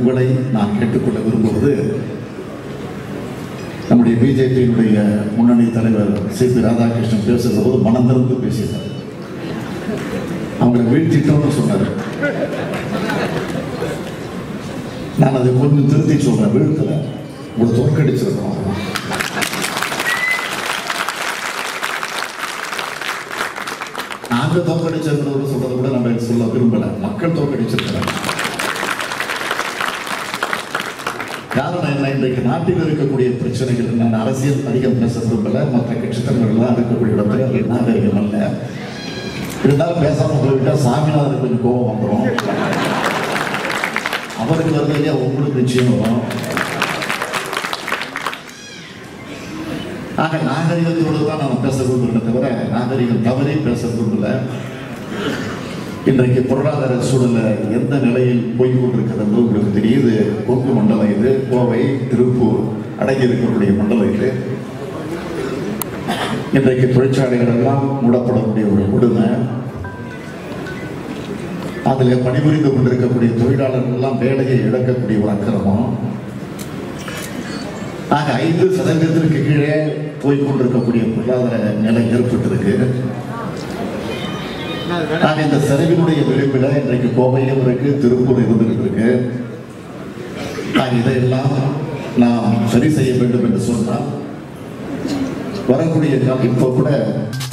உங்களை நான் கேட்டுக்கொள்ள விரும்புவது நம்முடைய பிஜேபியினுடைய முன்னணி தலைவர் சி பி ராதாகிருஷ்ணன் பேசுகிற போது மனம் திறந்து பேசினார் அவங்களை வீழ்த்திட்டோம்னு சொன்னார் நான் அதை கொஞ்சம் திருத்தி சொல்றேன் வீழ்த்தல உங்களை தோற்கடிச்சிருக்கோம் நாங்க தோற்கடிச்சிருக்கிறோம் சொல்றதை கூட நம்ம சொல்ல விரும்பல மக்கள் தோற்கடிச்சிருக்கிறாங்க காரணம் என்ன இன்றைக்கு நாட்டில் இருக்கக்கூடிய பிரச்சனைகள் நான் அரசியல் அதிகம் பேச விரும்பல மற்ற கட்சி தலைவர்கள்லாம் இருக்கக்கூடிய இடத்துல அது நாகரிகம் அல்ல இருந்தாலும் பேசாம போய்விட்டா சாமிநாதனுக்கு கொஞ்சம் கோபம் வந்துடும் அவருக்கு வருது இல்லையா உங்களுக்கு நிச்சயம் வரும் ஆக நாகரிகத்தோடு தான் நான் பேச விரும்புகிறேன் தவிர நாகரிகம் தவறி பேச விரும்பல இன்றைக்கு பொருளாதார சூழல எந்த நிலையில் போய் கொண்டிருக்கிறது என்று உங்களுக்கு தெரியுது கொங்கு மண்டலம் இது கோவை திருப்பூர் அடங்கி இருக்கக்கூடிய மண்டலம் இது இன்றைக்கு தொழிற்சாலைகள் எல்லாம் மூடப்படக்கூடிய ஒரு கொடுமை அதில் பணிபுரிந்து கொண்டிருக்கக்கூடிய தொழிலாளர்கள் எல்லாம் வேலையை இழக்கக்கூடிய ஒரு அக்கிரமம் ஆக ஐந்து சதவீதத்திற்கு கீழே போய் கொண்டிருக்கக்கூடிய பொருளாதார நிலை ஏற்பட்டிருக்கு ஆக இந்த சரிவினுடைய விளிம்பில் இன்றைக்கு கோவையிலும் இருக்கு திருப்பூர் இருந்துகிட்டு இருக்கு ஆக இதையெல்லாம் நாம் சரி செய்ய வேண்டும் என்று சொன்னால் வரக்கூடிய காலம் இப்போ கூட